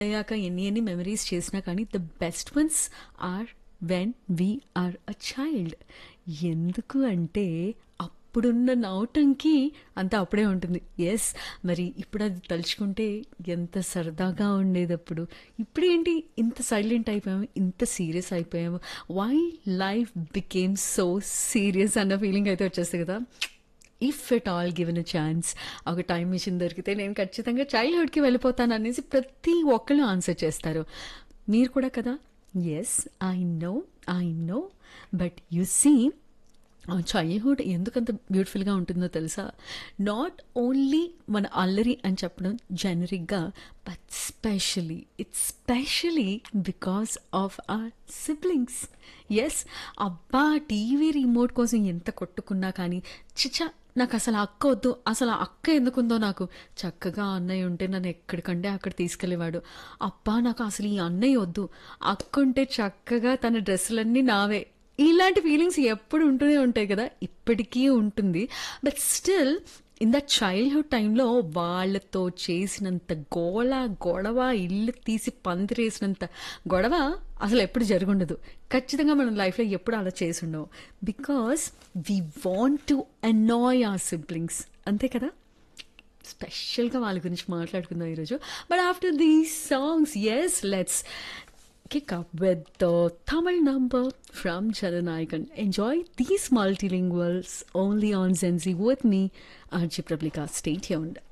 అయ్యాక ఎన్ని ఎన్ని మెమరీస్ చేసినా కానీ the best ones are when we are a child ఎందుకు అంటే అప్పుడున్న నవ్వటంకి అంతా అప్పుడే ఉంటుంది ఎస్ మరి ఇప్పుడు అది తలుచుకుంటే ఎంత సరదాగా ఉండేది అప్పుడు ఇప్పుడేంటి ఇంత సైలెంట్ అయిపోయాము ఇంత సీరియస్ అయిపోయాము why life became so serious అన్న ఫీలింగ్ అయితే వచ్చేస్తుంది కదా if at all given a chance ఒక టైం మిషన్ దొరికితే నేను ఖచ్చితంగా చైల్డ్హుడ్కి వెళ్ళిపోతాను అనేసి ప్రతి ఒక్కళ్ళు ఆన్సర్ చేస్తారు మీరు కూడా కదా yes I know I know but you see childhood ఎందుకంత బ్యూటిఫుల్గా ఉంటుందో తెలుసా నాట్ ఓన్లీ మన అల్లరి అని చెప్పడం జనరిక్గా but specially it's specially because of our siblings yes అబ్బా టీవీ రిమోట్ కోసం ఎంత కొట్టుకున్నా కానీ చిచా నాకు అసలు అక్క వద్దు అసలు ఆ అక్క ఎందుకుందో నాకు చక్కగా అన్నయ్య ఉంటే నన్ను ఎక్కడికంటే అక్కడ తీసుకెళ్ళేవాడు అబ్బా నాకు అసలు ఈ అన్నయ్య వద్దు అక్క ఉంటే చక్కగా తన డ్రెస్సులన్నీ నావే ఇలాంటి ఫీలింగ్స్ ఎప్పుడు ఉంటూనే ఉంటాయి కదా ఇప్పటికీ ఉంటుంది but still in the childhood టైంలో వాళ్ళతో చేసినంత గోళ గొడవ ఇల్లు తీసి పందిరేసినంత గొడవ అసలు ఎప్పుడు జరుగుండదు ఖచ్చితంగా మనం లైఫ్లో ఎప్పుడు అలా చేసి ఉండవు because we want to annoy our siblings అంతే కదా స్పెషల్గా వాళ్ళ గురించి మాట్లాడుకుందాం ఈరోజు but after these songs yes let's kick up with the Tamil number from Jananayakan. Enjoy these multilinguals only on Zenzi with me, Archie Prablika. Stay tuned.